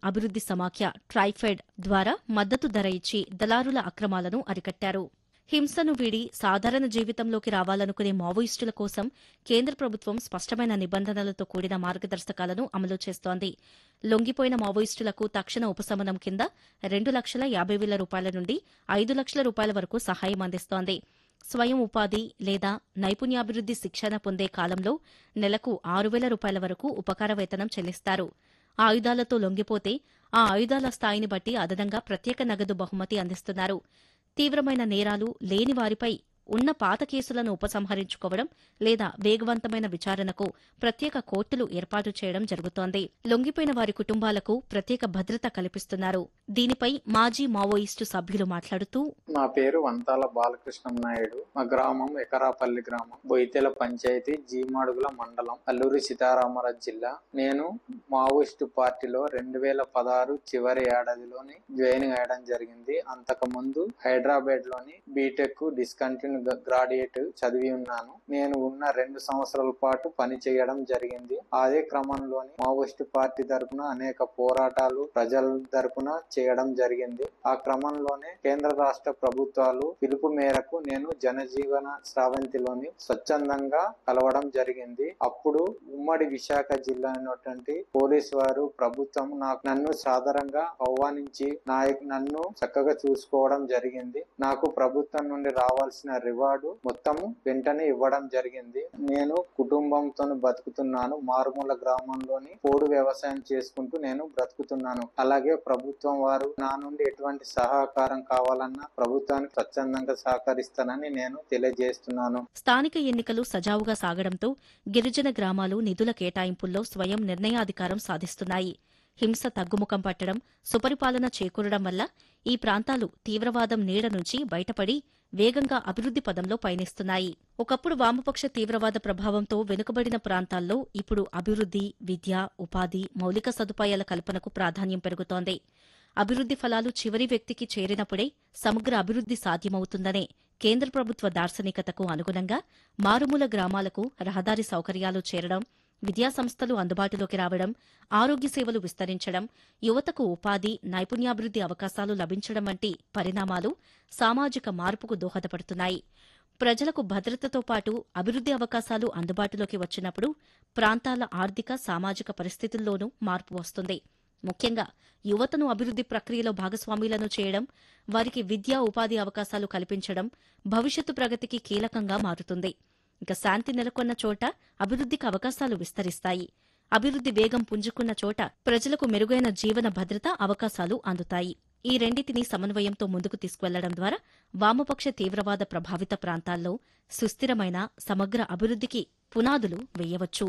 అభివృద్ది సమాఖ్య ట్రైఫెడ్ ద్వారా మద్దతు ధర ఇచ్చి దళారుల అక్రమాలను అరికట్టారు హింసను వీడి సాధారణ జీవితంలోకి రావాలనుకునే మావోయిస్టుల కోసం కేంద్ర ప్రభుత్వం స్పష్టమైన నిబంధనలతో కూడిన మార్గదర్శకాలను అమలు చేస్తోంది లొంగిపోయిన మావోయిస్టులకు తక్షణ ఉపశమనం కింద రెండు లక్షల యాభై వేల రూపాయల నుండి ఐదు లక్షల రూపాయల వరకు సహాయం అందిస్తోంది స్వయం ఉపాధి లేదా నైపుణ్యాభివృద్ది శిక్షణ పొందే కాలంలో నెలకు ఆరు వేల రూపాయల వరకు ఉపకార వేతనం చెల్లిస్తారు ఆయుధాలతో లొంగిపోతే ఆ ఆయుధాల స్థాయిని బట్టి అదనంగా ప్రత్యేక నగదు బహుమతి అందిస్తున్నారు తీవ్రమైన నేరాలు లేని వారిపై ఉన్న పాత కేసులను ఉపసంహరించుకోవడం లేదా వేగవంతమైన విచారణకు ప్రత్యేక కోర్టులు ఏర్పాటు చేయడం జరుగుతోంది లొంగిపోయిన వారి కుటుంబాలకు ప్రత్యేక భద్రత కల్పిస్తున్నారు దీనిపై మాజీ మావోయిస్టు సభ్యులు మాట్లాడుతూ నా పేరు వంతాల బాలకృష్ణం నాయుడు మా గ్రామం ఎకరాపల్లి గ్రామం బొయితెల పంచాయతీ జీమాడుగుల మండలం అల్లూరి సీతారామరాజు జిల్లా నేను మావోయిస్టు పార్టీలో రెండు వేల పదహారు చివరి ఏడాదిలోని జాయిన్ అయ్యడం జరిగింది అంతకు ముందు హైదరాబాద్ లోని బీటెక్ డిస్కంటిన్యూ గ్రాడ్యుయేట్ చదివి ఉన్నాను నేను ఉన్న రెండు సంవత్సరాల పాటు పని చేయడం జరిగింది అదే క్రమంలోని మావోయిస్టు పార్టీ తరపున అనేక పోరాటాలు ప్రజల తరపున చేయడం జరిగింది ఆ క్రమంలోనే కేంద్ర రాష్ట్ర ప్రభుత్వాలు పిలుపు మేరకు నేను జనజీవన స్రవంతిలోని స్వచ్ఛందంగా కలవడం జరిగింది అప్పుడు ఉమ్మడి విశాఖ జిల్లా అయినటువంటి పోలీసు వారు ప్రభుత్వం నాకు నన్ను సాధారణంగా ఆహ్వానించి నా నన్ను చక్కగా చూసుకోవడం జరిగింది నాకు ప్రభుత్వం నుండి రావాల్సిన రివార్డు మొత్తం వెంటనే ఇవ్వడం జరిగింది నేను కుటుంబంతో బతుకుతున్నాను మారుమూల గ్రామంలోని పోడు వ్యవసాయం చేసుకుంటూ నేను బ్రతుకుతున్నాను అలాగే ప్రభుత్వం వారు నా నుండి ఎటువంటి సహకారం కావాలన్నా ప్రభుత్వానికి స్వచ్ఛందంగా సహకరిస్తానని నేను తెలియజేస్తున్నాను స్థానిక ఎన్నికలు సజావుగా సాగడంతో గిరిజన గ్రామాలు నిధుల కేటాయింపుల్లో స్వయం నిర్ణయాధికారం సాధిస్తున్నాయి హింస తగ్గుముఖం పట్టడం సుపరిపాలన చేకూరడం వల్ల ఈ ప్రాంతాలు తీవ్రవాదం నీడ నుంచి బయటపడి వేగంగా అభివృద్ది పదంలో పయనిస్తున్నాయి ఒకప్పుడు వామపక్ష తీవ్రవాద ప్రభావంతో వెనుకబడిన ప్రాంతాల్లో ఇప్పుడు అభివృద్ది విద్య ఉపాధి మౌలిక సదుపాయాల కల్పనకు ప్రాధాన్యం పెరుగుతోంది అభివృద్ది ఫలాలు చివరి వ్యక్తికి చేరినప్పుడే సమగ్ర అభివృద్ది సాధ్యమవుతుందనే కేంద్ర ప్రభుత్వ దార్శనికతకు అనుగుణంగా మారుమూల గ్రామాలకు రహదారి సౌకర్యాలు చేరడం విద్యా సంస్థలు అందుబాటులోకి రావడం ఆరోగ్య సేవలు విస్తరించడం యువతకు ఉపాధి నైపుణ్యాభివృద్ది అవకాశాలు లభించడం వంటి పరిణామాలు సామాజిక మార్పుకు దోహదపడుతున్నాయి ప్రజలకు భద్రతతో పాటు అభివృద్ది అవకాశాలు అందుబాటులోకి వచ్చినప్పుడు ప్రాంతాల ఆర్థిక సామాజిక పరిస్థితుల్లోనూ మార్పు వస్తుంది ముఖ్యంగా యువతను అభివృద్ది ప్రక్రియలో భాగస్వాములను చేయడం వారికి విద్యా ఉపాధి అవకాశాలు కల్పించడం భవిష్యత్తు ప్రగతికి కీలకంగా మారుతుంది ఇక శాంతి నెలకొన్న చోట అభివృద్దికి అవకాశాలు విస్తరిస్తాయి అభివృద్ది వేగం పుంజుకున్న చోట ప్రజలకు మెరుగైన జీవన భద్రత అవకాశాలు అందుతాయి ఈ రెండింటిని సమన్వయంతో ముందుకు తీసుకువెళ్లడం ద్వారా వామపక్ష తీవ్రవాద ప్రభావిత ప్రాంతాల్లో సుస్థిరమైన సమగ్ర అభివృద్దికి పునాదులు వేయవచ్చు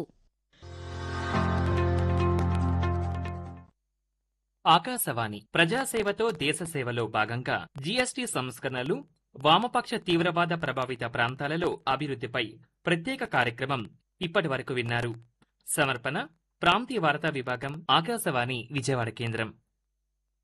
ఆకాశవాణి ప్రజాసేవతో దేశ సేవలో భాగంగా జీఎస్టీ సంస్కరణలు వామపక్ష తీవ్రవాద ప్రభావిత ప్రాంతాలలో అభివృద్ధిపై ప్రత్యేక కార్యక్రమం ఇప్పటి వరకు విన్నారు సమర్పణ ప్రాంతీయ వార్తా విభాగం ఆకాశవాణి విజయవాడ కేంద్రం